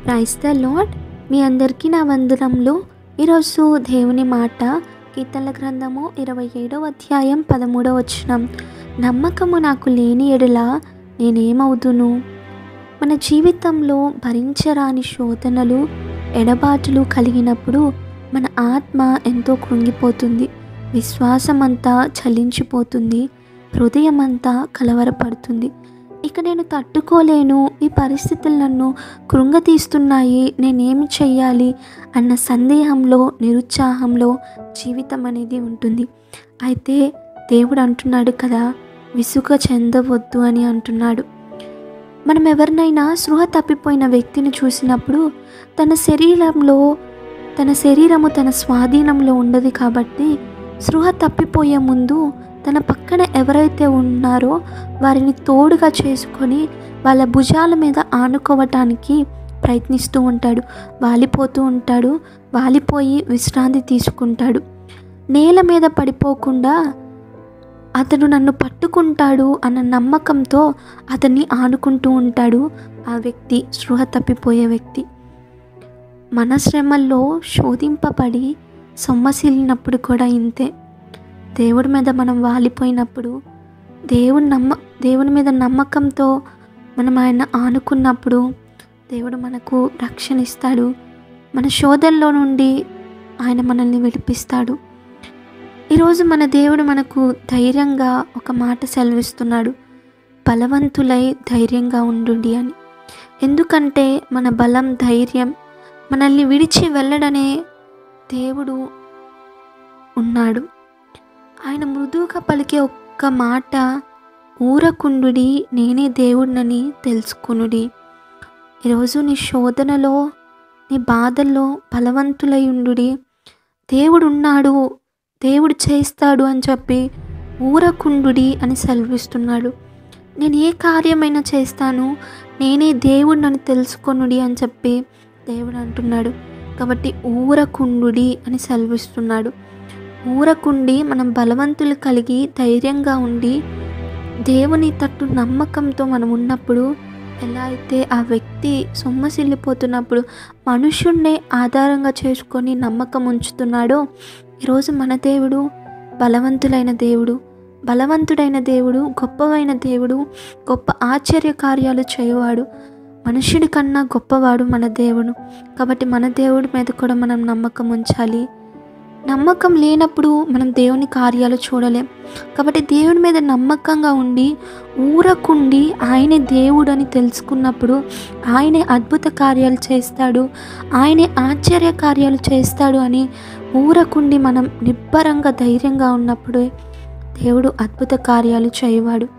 price the lord మీ అందరికీ నా వందనములు ఈరోజు దేవుని మాట కీర్తనల గ్రంథము ఇరవై ఏడవ అధ్యాయం పదమూడవ వచనం నమ్మకము నాకు లేని ఎడల నేనేమవుదును మన జీవితంలో భరించరాని శోధనలు ఎడబాటులు కలిగినప్పుడు మన ఆత్మ ఎంతో కృంగిపోతుంది విశ్వాసం అంతా చలించిపోతుంది హృదయం అంతా కలవరపడుతుంది ఇక నేను తట్టుకోలేను ఈ పరిస్థితులు నన్ను కృంగతీస్తున్నాయి నేనేమి చెయ్యాలి అన్న సందేహంలో నిరుత్సాహంలో జీవితం అనేది ఉంటుంది అయితే దేవుడు అంటున్నాడు కదా విసుగ చెందవద్దు అని అంటున్నాడు మనం ఎవరినైనా స్పృహ తప్పిపోయిన వ్యక్తిని చూసినప్పుడు తన శరీరంలో తన శరీరము తన స్వాధీనంలో ఉండదు కాబట్టి స్పృహ తప్పిపోయే ముందు తన పక్కన ఎవరైతే ఉన్నారో వారిని తోడుగా చేసుకొని వాళ్ళ భుజాల మీద ఆనుకోవటానికి ప్రయత్నిస్తూ ఉంటాడు వాలిపోతూ ఉంటాడు వాలిపోయి విశ్రాంతి తీసుకుంటాడు నేల మీద పడిపోకుండా అతడు నన్ను పట్టుకుంటాడు అన్న నమ్మకంతో అతన్ని ఆనుకుంటూ ఉంటాడు ఆ వ్యక్తి స్పృహ తప్పిపోయే వ్యక్తి మన శ్రమల్లో శోధింపబడి సొమ్మసిల్లినప్పుడు కూడా ఇంతే దేవుడి మీద మనం వాలిపోయినప్పుడు దేవుని నమ్మ దేవుని మీద నమ్మకంతో మనం ఆయన ఆనుకున్నప్పుడు దేవుడు మనకు రక్షణ ఇస్తాడు మన శోధనలో నుండి ఆయన మనల్ని విడిపిస్తాడు ఈరోజు మన దేవుడు మనకు ధైర్యంగా ఒక మాట సెలవిస్తున్నాడు బలవంతులై ధైర్యంగా ఉండుండి అని ఎందుకంటే మన బలం ధైర్యం మనల్ని విడిచి వెళ్ళడనే దేవుడు ఉన్నాడు ఆయన మృదువుగా పలికే ఒక్క మాట ఊరకుండుడి నేనే దేవుడినని తెలుసుకునుడి ఈరోజు నీ శోధనలో నీ బాధల్లో బలవంతులై ఉండుడి దేవుడు ఉన్నాడు దేవుడు చేస్తాడు అని చెప్పి ఊరకుండుడి అని సెలవిస్తున్నాడు నేను ఏ కార్యమైనా చేస్తాను నేనే దేవుడినని తెలుసుకొనుడి అని చెప్పి దేవుడు అంటున్నాడు కాబట్టి ఊరకుండుడి అని సెలవిస్తున్నాడు ఊరకుండి మనం బలవంతులు కలిగి ధైర్యంగా ఉండి దేవుని తట్టు నమ్మకంతో మనం ఉన్నప్పుడు ఎలా అయితే ఆ వ్యక్తి సొమ్మసిల్లిపోతున్నప్పుడు మనుషుణ్ణే ఆధారంగా చేసుకొని నమ్మకం ఉంచుతున్నాడో ఈరోజు మన దేవుడు బలవంతులైన దేవుడు బలవంతుడైన దేవుడు గొప్పవైన దేవుడు గొప్ప ఆశ్చర్య కార్యాలు చేయవాడు మనుషుడి కన్నా గొప్పవాడు మన దేవుడు కాబట్టి మన దేవుడి మీద కూడా మనం నమ్మకం ఉంచాలి నమ్మకం లేనప్పుడు మనం దేవుని కార్యాలు చూడలేం కాబట్టి దేవుని మీద నమ్మకంగా ఉండి ఊరకుండి ఆయనే దేవుడు అని తెలుసుకున్నప్పుడు ఆయనే అద్భుత కార్యాలు చేస్తాడు ఆయనే ఆశ్చర్య కార్యాలు చేస్తాడు అని ఊరకుండి మనం నిబ్బరంగా ధైర్యంగా ఉన్నప్పుడు దేవుడు అద్భుత కార్యాలు చేయవాడు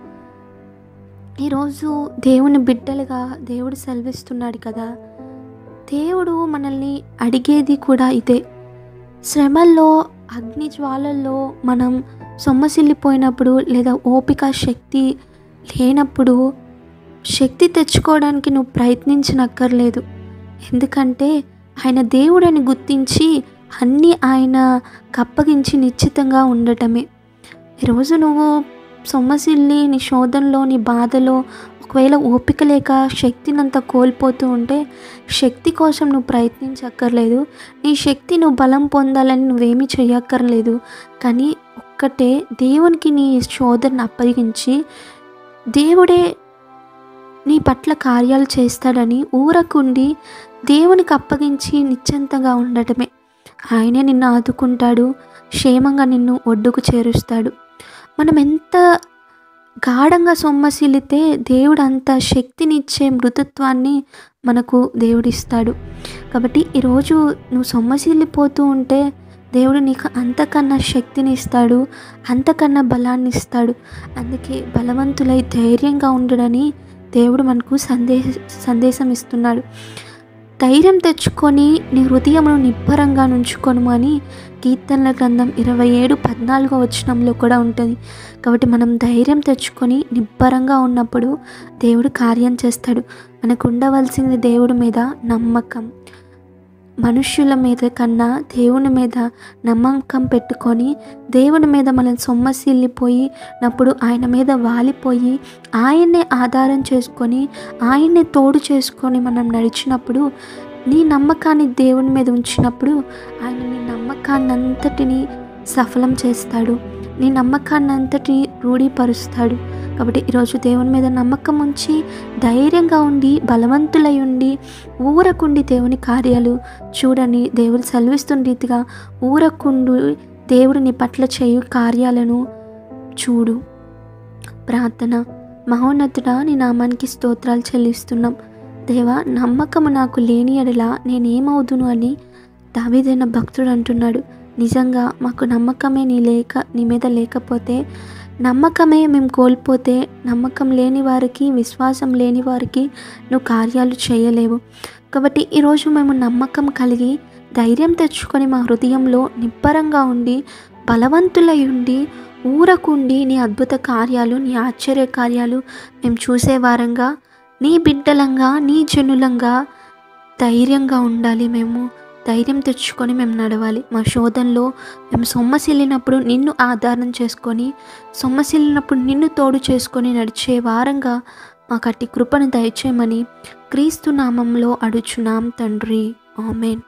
ఈరోజు దేవుని బిడ్డలుగా దేవుడు సెలవిస్తున్నాడు కదా దేవుడు మనల్ని అడిగేది కూడా ఇదే శ్రమల్లో అగ్ని జ్వాలల్లో మనం సొమ్మసిల్లిపోయినప్పుడు లేదా ఓపిక శక్తి లేనప్పుడు శక్తి తెచ్చుకోవడానికి నువ్వు ప్రయత్నించనక్కర్లేదు ఎందుకంటే ఆయన దేవుడని గుర్తించి అన్నీ ఆయన కప్పగించి నిశ్చితంగా ఉండటమే ఈరోజు నువ్వు సొమ్మసిల్లి నీ శోధనలో నీ బాధలో ఒకవేళ ఓపిక లేక శక్తినంతా కోల్పోతూ ఉంటే శక్తి కోసం నువ్వు ప్రయత్నించక్కర్లేదు నీ శక్తి నువ్వు బలం పొందాలని నువ్వేమీ చేయక్కర్లేదు కానీ ఒక్కటే దేవునికి నీ శోధనను అప్పగించి దేవుడే నీ పట్ల కార్యాలు చేస్తాడని ఊరకుండి దేవునికి అప్పగించి నిశ్చంతగా ఉండటమే ఆయనే నిన్ను ఆదుకుంటాడు క్షేమంగా నిన్ను ఒడ్డుకు చేరుస్తాడు మనం ఎంత గాఢంగా సొమ్మసిల్లితే దేవుడు అంత శక్తినిచ్చే మృదుత్వాన్ని మనకు దేవుడిస్తాడు కాబట్టి ఈరోజు నువ్వు సొమ్మసిల్లిపోతూ ఉంటే దేవుడు నీకు అంతకన్నా శక్తిని ఇస్తాడు అంతకన్నా బలాన్ని ఇస్తాడు అందుకే బలవంతులై ధైర్యంగా ఉండడని దేవుడు మనకు సందేశ సందేశం ఇస్తున్నాడు ధైర్యం తెచ్చుకొని నీ హృదయమును నిబ్బరంగా నుంచుకొను అని కీర్తనల గ్రంథం ఇరవై ఏడు పద్నాలుగో వచనంలో కూడా ఉంటుంది కాబట్టి మనం ధైర్యం తెచ్చుకొని నిబ్బరంగా ఉన్నప్పుడు దేవుడు కార్యం చేస్తాడు మనకు ఉండవలసింది దేవుడి మీద నమ్మకం మనుష్యుల మీద కన్నా దేవుని మీద నమ్మకం పెట్టుకొని దేవుని మీద మనం సొమ్మసిల్లిపోయినప్పుడు ఆయన మీద వాలిపోయి ఆయన్నే ఆధారం చేసుకొని ఆయన్నే తోడు చేసుకొని మనం నడిచినప్పుడు నీ నమ్మకాన్ని దేవుని మీద ఉంచినప్పుడు ఆయన నీ నమ్మకాన్ని అంతటిని సఫలం చేస్తాడు నీ నమ్మకాన్ని అంతటిని రూఢీపరుస్తాడు కాబట్టి ఈరోజు దేవుని మీద నమ్మకం ఉంచి ధైర్యంగా ఉండి బలవంతులై ఉండి ఊరకుండి దేవుని కార్యాలు చూడని దేవుడు సెలవిస్తున్న రీతిగా ఊరకుండు దేవుడు నీ పట్ల చేయు కార్యాలను చూడు ప్రార్థన మహోన్నతుడా నీ నామానికి స్తోత్రాలు చెల్లిస్తున్నాం దేవా నమ్మకము నాకు లేని ఎడల నేనేమవుదును అని దావీదైన భక్తుడు అంటున్నాడు నిజంగా మాకు నమ్మకమే నీ లేక నీ మీద లేకపోతే నమ్మకమే మేము కోల్పోతే నమ్మకం లేని వారికి విశ్వాసం లేని వారికి నువ్వు కార్యాలు చేయలేవు కాబట్టి ఈరోజు మేము నమ్మకం కలిగి ధైర్యం తెచ్చుకొని మా హృదయంలో నిబ్బరంగా ఉండి బలవంతులై ఉండి ఊరకుండి నీ అద్భుత కార్యాలు నీ ఆశ్చర్య కార్యాలు మేము చూసే వారంగా నీ బిడ్డలంగా నీ జనులంగా ధైర్యంగా ఉండాలి మేము ధైర్యం తెచ్చుకొని మేము నడవాలి మా శోధనలో మేము సొమ్మసిల్లినప్పుడు నిన్ను ఆధారం చేసుకొని సొమ్మసిల్లినప్పుడు నిన్ను తోడు చేసుకొని నడిచే వారంగా మా కట్టి కృపను దయచేయమని క్రీస్తు నామంలో అడుచున్నాం తండ్రి ఆమెన్